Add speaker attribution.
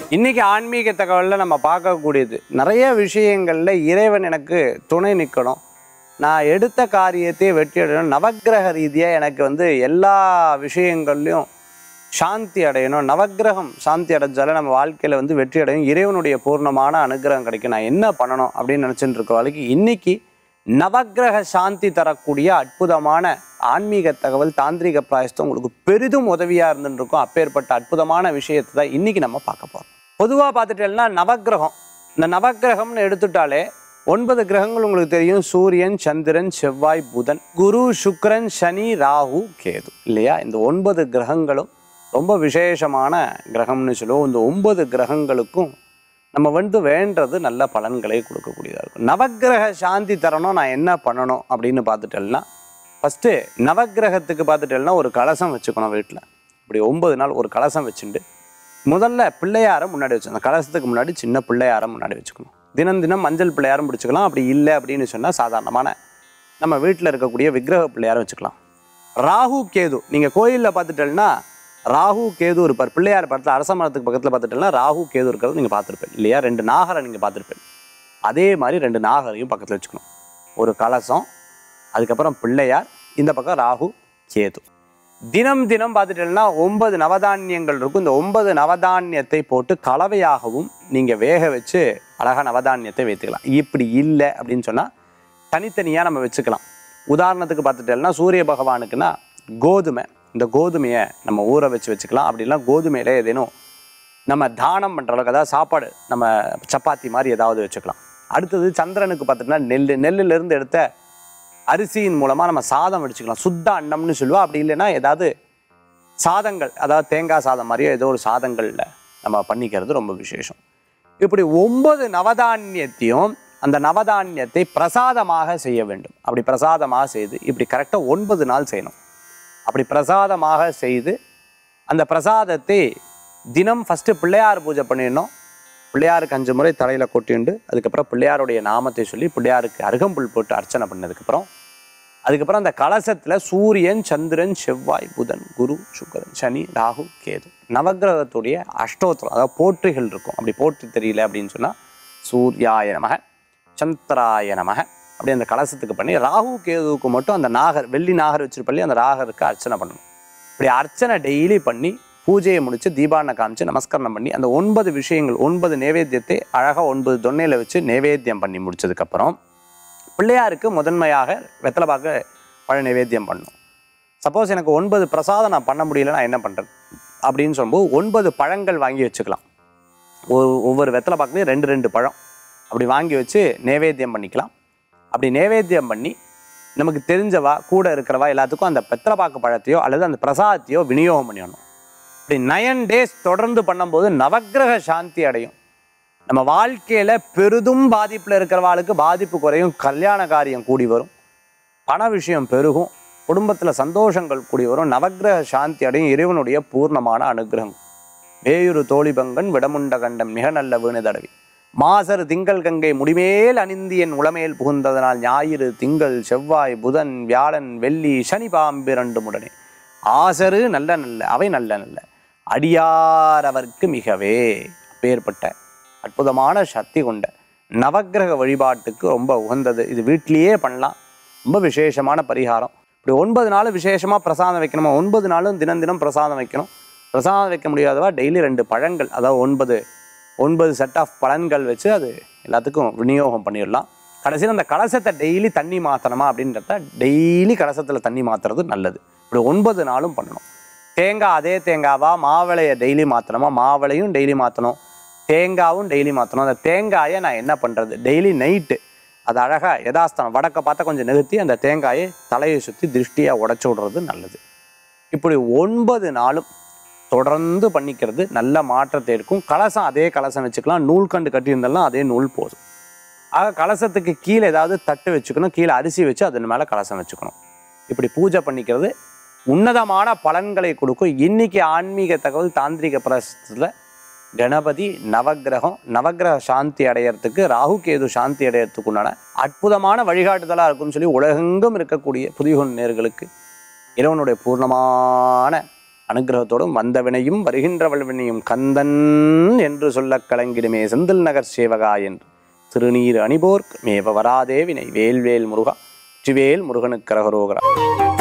Speaker 1: இன்னைக்கு ஆன்மீக தகவலில் நம்ம பார்க்கக்கூடியது நிறைய விஷயங்களில் இறைவன் எனக்கு துணை நிற்கணும் நான் எடுத்த காரியத்தை வெற்றி அடையணும் நவக்கிரக ரீதியாக எனக்கு வந்து எல்லா விஷயங்கள்லையும் சாந்தி அடையணும் நவக்கிரகம் சாந்தி அடைஞ்சாலே நம்ம வாழ்க்கையில் வந்து வெற்றி அடையும் இறைவனுடைய பூர்ணமான அனுகிரகம் கிடைக்கும் நான் என்ன பண்ணணும் அப்படின்னு நினச்சிட்டு இருக்க வாழ்க்கை இன்னைக்கு நவக்கிரக சாந்தி தரக்கூடிய அற்புதமான ஆன்மீக தகவல் தாந்திரிக பிராயஸ்தம் உங்களுக்கு பெரிதும் உதவியாக இருந்துட்டு இருக்கும் அப்பேற்பட்ட அற்புதமான விஷயத்தை தான் இன்னைக்கு நம்ம பார்க்க போகிறோம் பொதுவாக பார்த்துட்டேன்னா நவக்கிரகம் இந்த நவக்கிரகம்னு எடுத்துட்டாலே ஒன்பது கிரகங்கள் உங்களுக்கு தெரியும் சூரியன் சந்திரன் செவ்வாய் புதன் குரு சுக்கிரன் சனி ராகு கேது இல்லையா இந்த ஒன்பது கிரகங்களும் ரொம்ப விசேஷமான கிரகம்னு சொல்லுவோம் இந்த ஒன்பது கிரகங்களுக்கும் நம்ம வந்து வேண்டது நல்ல பலன்களை கொடுக்கக்கூடியதாக இருக்கும் நவக்கிரக சாந்தி தரணும் நான் என்ன பண்ணணும் அப்படின்னு பார்த்துட்டேன்னா ஃபஸ்ட்டு நவக்கிரகத்துக்கு பார்த்துட்டேன்னா ஒரு கலசம் வச்சுக்கணும் வீட்டில் இப்படி ஒன்பது நாள் ஒரு கலசம் வச்சுட்டு முதல்ல பிள்ளையாரை முன்னாடி வச்சு அந்த கலசத்துக்கு முன்னாடி சின்ன பிள்ளையாரை முன்னாடி வச்சுக்கணும் தினம் தினம் மஞ்சள் பிள்ளையாரும் பிடிச்சிக்கலாம் அப்படி இல்லை அப்படின்னு சொன்னால் சாதாரணமான நம்ம வீட்டில் இருக்கக்கூடிய விக்கிரக பிள்ளையாரை வச்சுக்கலாம் ராகு கேது நீங்கள் கோயிலில் பார்த்துட்டேன்னா ராகு கேது இருப்பார் பிள்ளையார் படத்தில் அரச மரத்துக்கு பக்கத்தில் பார்த்துட்டேன்னா ராகு கேது இருக்கிறது நீங்கள் பார்த்துருப்பேன் இல்லையா ரெண்டு நாகரை நீங்கள் பார்த்துருப்பேன் அதே மாதிரி ரெண்டு நாகரையும் பக்கத்தில் வச்சுக்கணும் ஒரு கலசம் அதுக்கப்புறம் பிள்ளையார் இந்த பக்கம் ராகு கேது தினம் தினம் பார்த்துட்டீங்கன்னா ஒன்பது நவதானியங்கள் இருக்கும் இந்த ஒன்பது நவதானியத்தை போட்டு கலவையாகவும் நீங்கள் வேக வச்சு அழகாக நவதானியத்தை வைத்துக்கலாம் இப்படி இல்லை அப்படின்னு சொன்னால் தனித்தனியாக நம்ம வச்சுக்கலாம் உதாரணத்துக்கு பார்த்துட்டேன்னா சூரிய பகவானுக்குன்னா கோதுமை இந்த கோதுமையை நம்ம ஊற வச்சு வச்சுக்கலாம் அப்படிலாம் கோதுமையில ஏதேனும் நம்ம தானம் பண்ணுற அளவுக்கு அதாவது சாப்பாடு நம்ம சப்பாத்தி மாதிரி ஏதாவது வச்சுக்கலாம் அடுத்தது சந்திரனுக்கு பார்த்துட்டோம்னா நெல் நெல்லிலிருந்து எடுத்த அரிசியின் மூலமாக நம்ம சாதம் வடிச்சுக்கலாம் சுத்த அன்னம்னு சொல்லுவோம் அப்படி இல்லைன்னா ஏதாவது சாதங்கள் அதாவது தேங்காய் சாதம் மாதிரியோ ஏதோ ஒரு சாதங்களில் நம்ம பண்ணிக்கிறது ரொம்ப விசேஷம் இப்படி ஒன்பது நவதானியத்தையும் அந்த நவதானியத்தை பிரசாதமாக செய்ய வேண்டும் அப்படி பிரசாதமாக செய்து இப்படி கரெக்டாக ஒன்பது நாள் செய்யணும் அப்படி பிரசாதமாக செய்து அந்த பிரசாதத்தை தினம் ஃபஸ்ட்டு பிள்ளையார் பூஜை பண்ணிடணும் பிள்ளையாருக்கு அஞ்சு முறை தலையில் கொட்டிண்டு அதுக்கப்புறம் பிள்ளையாருடைய நாமத்தை சொல்லி பிள்ளையாருக்கு அருகம்புல் போட்டு அர்ச்சனை பண்ணதுக்கப்புறம் அதுக்கப்புறம் அந்த கலசத்தில் சூரியன் சந்திரன் செவ்வாய் புதன் குரு சுக்கரன் சனி ராகு கேது நவக்கிரகத்துடைய அஷ்டோத்திரம் அதாவது போற்றிகள் இருக்கும் அப்படி போற்றி தெரியல அப்படின்னு சொன்னால் சூர்யாய நமக சந்திராய நமக அப்படி அந்த கலசத்துக்கு பண்ணி ராகு கேதுவுக்கு மட்டும் அந்த நாகர் வெள்ளி நாகர் வச்சிருப்பள்ளி அந்த நாகருக்கு அர்ச்சனை பண்ணணும் இப்படி அர்ச்சனை டெய்லி பண்ணி பூஜையை முடித்து தீபாவளை காமிச்சு நமஸ்கரணம் பண்ணி அந்த ஒன்பது விஷயங்கள் ஒன்பது நைவேத்தியத்தை அழகாக ஒன்பது தொன்னையில் வச்சு நைவேத்தியம் பண்ணி முடிச்சதுக்கப்புறம் பிள்ளையாருக்கு முதன்மையாக வெத்தலை பாக்கு பழ நைவேத்தியம் பண்ணணும் சப்போஸ் எனக்கு ஒன்பது பிரசாதம் நான் பண்ண முடியல நான் என்ன பண்ணுறது அப்படின்னு சொல்லும்போது ஒன்பது பழங்கள் வாங்கி வச்சுக்கலாம் ஒரு ஒவ்வொரு வெத்தலை பாக்குலையும் ரெண்டு ரெண்டு பழம் அப்படி வாங்கி வச்சு நைவேத்தியம் பண்ணிக்கலாம் அப்படி நைவேத்தியம் பண்ணி நமக்கு தெரிஞ்சவா கூட இருக்கிறவா எல்லாத்துக்கும் அந்த வெத்தலை பாக்கு பழத்தையோ அல்லது அந்த பிரசாதத்தையோ விநியோகம் பண்ணிடணும் இப்படி நயன் டேஸ் தொடர்ந்து பண்ணும்போது நவக்கிரக சாந்தி அடையும் நம்ம வாழ்க்கையில் பெரிதும் பாதிப்பில் இருக்கிறவாளுக்கு பாதிப்பு குறையும் கல்யாண காரியம் கூடி வரும் பண விஷயம் பெருகும் குடும்பத்தில் சந்தோஷங்கள் கூடி வரும் நவக்கிரக சாந்தி அடையும் இறைவனுடைய பூர்ணமான அனுகிரகம் வேயுரு தோழிபங்கன் விடமுண்ட கண்டம் மிக நல்ல வீணு தடவி மாசரு திங்கள் கங்கை முடிமேல் அணிந்தியன் உளமேல் புகுந்ததனால் ஞாயிறு திங்கள் செவ்வாய் புதன் வியாழன் வெள்ளி சனி பாம்பிரண்டு முடனே ஆசரு நல்ல நல்ல அவை நல்ல நல்ல அடியார் அவர்க்கு மிகவே அப்பேற்பட்ட அற்புதமான சக்தி கொண்ட நவக்கிரக வழிபாட்டுக்கு ரொம்ப உகந்தது இது வீட்டிலேயே பண்ணலாம் ரொம்ப விசேஷமான பரிகாரம் இப்படி ஒன்பது நாள் விசேஷமாக பிரசாதம் வைக்கணுமா ஒன்பது நாளும் தினம் தினம் பிரசாதம் வைக்கணும் பிரசாதம் வைக்க முடியாதவா டெய்லி ரெண்டு பழங்கள் அதாவது ஒன்பது ஒன்பது செட் ஆஃப் பலன்கள் வச்சு அது எல்லாத்துக்கும் விநியோகம் பண்ணிடலாம் கடைசியில் அந்த கலசத்தை டெய்லி தண்ணி மாற்றணுமா அப்படின்றத டெய்லி கலசத்தில் தண்ணி மாற்றுறது நல்லது இப்படி ஒன்பது நாளும் பண்ணணும் தேங்காய் அதே தேங்காவா மாவிளையை டெய்லி மாற்றணுமா மாவிளையும் டெய்லி மாற்றணும் தேங்காவும் டெய்லி மாற்றணும் அந்த தேங்காயை நான் என்ன பண்ணுறது டெய்லி நைட்டு அது அழகாக யதாஸ்தானம் வடக்க பார்த்தா கொஞ்சம் நிறுத்தி அந்த தேங்காயை தலையை சுற்றி திருஷ்டியாக உடச்சி விடுறது நல்லது இப்படி ஒன்பது நாளும் தொடர்ந்து பண்ணிக்கிறது நல்ல மாற்றத்தை இருக்கும் கலசம் அதே கலசம் வச்சுக்கலாம் நூல் கண்டு கட்டியிருந்தாலும் அதே நூல் போதும் ஆக கலசத்துக்கு கீழே ஏதாவது தட்டு வச்சுக்கணும் கீழே அரிசி வச்சு அதன் மேலே கலசம் வச்சுக்கணும் இப்படி பூஜை பண்ணிக்கிறது உன்னதமான பலன்களை கொடுக்கும் இன்னைக்கு ஆன்மீக தகவல் தாந்திரிக பிரசத்தில் கணபதி நவக்கிரகம் நவக்கிரக சாந்தி அடையறதுக்கு ராகு கேது சாந்தி அடையறதுக்கு உண்டான அற்புதமான வழிகாட்டுதலாக இருக்கும்னு சொல்லி உலகெங்கும் இருக்கக்கூடிய புதிய நேர்களுக்கு இறைவனுடைய பூர்ணமான அனுகிரகத்தோடும் வந்தவினையும் வருகின்றவள் வினையும் கந்தன் என்று சொல்லக் கலங்கிடுமே செந்தில் நகர் சேவகா என்று திருநீர் அணிபோர்க் மேவ வராதே வினை வேல்வேல் முருகா வெற்றிவேல் முருகனுக்கு கரகரோகரா